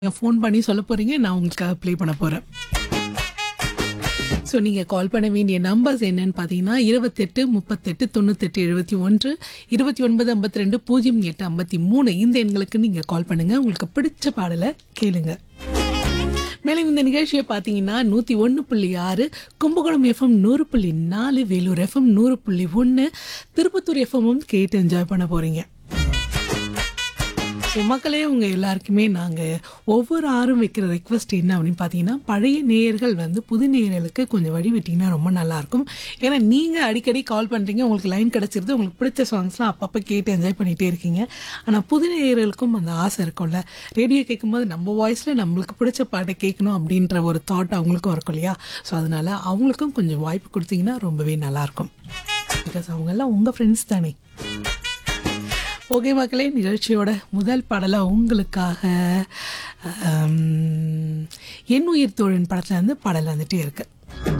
phone பண்ணி சொல்ல போறீங்க நான் உங்களுக்காக ப்ளே பண்ண போறேன் ஸோ நீங்கள் கால் பண்ண வேண்டிய நம்பர்ஸ் என்னன்னு பார்த்தீங்கன்னா இருபத்தெட்டு முப்பத்தெட்டு தொண்ணூத்தெட்டு எழுபத்தி ஒன்று இருபத்தி ஒன்பது ஐம்பத்தி ரெண்டு பூஜ்ஜியம் எட்டு ஐம்பத்தி மூணு இந்த எண்களுக்கு நீங்கள் கால் பண்ணுங்கள் உங்களுக்கு பிடிச்ச பாடலை கேளுங்க மேலும் இந்த நிகழ்ச்சியை பார்த்தீங்கன்னா நூற்றி ஒன்று புள்ளி ஆறு கும்பகோணம் எஃப்எம் நூறு புள்ளி நாலு வேலூர் எஃப்எம் நூறு புள்ளி ஒன்று திருப்பத்தூர் எஃப்எம்மும் கேட்டு என்ஜாய் பண்ண போகிறீங்க ஸோ மக்களே உங்கள் எல்லாருக்குமே நாங்கள் ஒவ்வொரு ஆறும் வைக்கிற ரெக்வஸ்ட் என்ன அப்படின்னு பார்த்தீங்கன்னா பழைய நேயர்கள் வந்து புது நேயர்களுக்கு கொஞ்சம் வழி விட்டிங்கன்னா ரொம்ப நல்லாயிருக்கும் ஏன்னா நீங்கள் அடிக்கடி கால் பண்ணுறீங்க உங்களுக்கு லைன் கிடச்சிருது உங்களுக்கு பிடிச்ச சாங்ஸ்லாம் அப்பப்போ கேட்டு என்ஜாய் பண்ணிகிட்டே இருக்கீங்க ஆனால் புது நேயர்களுக்கும் அந்த ஆசை இருக்கும்ல ரேடியோ கேட்கும்போது நம்ம வாய்ஸில் நம்மளுக்கு பிடிச்ச பாட்டை கேட்கணும் அப்படின்ற ஒரு தாட் அவங்களுக்கும் இருக்கும் இல்லையா ஸோ அதனால் அவங்களுக்கும் கொஞ்சம் வாய்ப்பு கொடுத்தீங்கன்னா ரொம்பவே நல்லாயிருக்கும் பிகாஸ் அவங்கெல்லாம் உங்கள் ஃப்ரெண்ட்ஸ் தானே ஓகே மக்களே நிகழ்ச்சியோட முதல் பாடலாக உங்களுக்காக ஆம், என் உயிர் தோழன் படத்துல இருந்து பாடல் வந்துட்டே இருக்கு